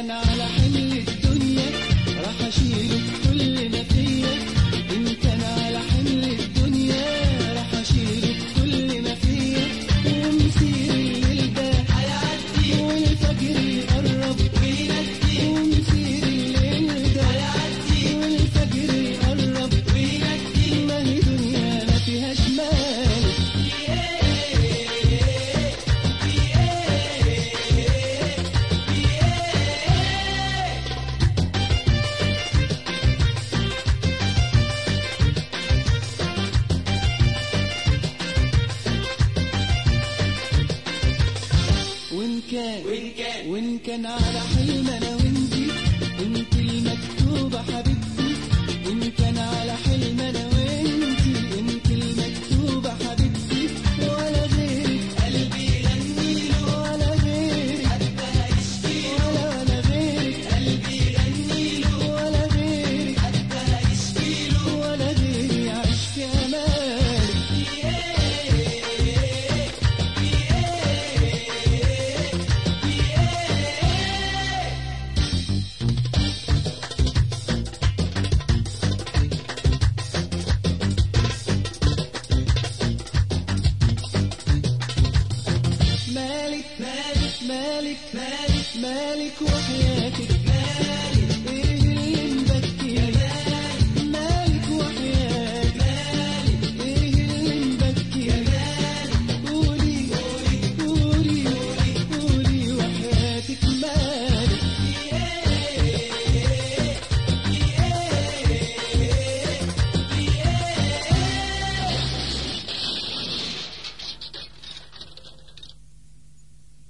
كان على حمل الدنيا راح اشيله كل ما فيا ان كان على حمل الدنيا راح اشيله كل ما فيا ومسير الليل ده هيعدي والفجر يقرب وينادي ومسير الليل ده هيعدي والفجر يقرب وينادي ما هي دنيا ما فيهاش مال وإن كان وإن كان وإن كان على حلم أنا وإنتي إنت المكتوبة حبيبتي وإن كان على حلم أنا وإنتي إنت المكتوبة حبيبتي ولا غيرك قلبي يغني له ولا غيرك حتى هيشكي ولا ولا غيرك قلبي يغني له ولا غيرك حتى هيشكي له ولا غيري يعيش في أمالك مالك مالك مالك مالك مالك وحياتك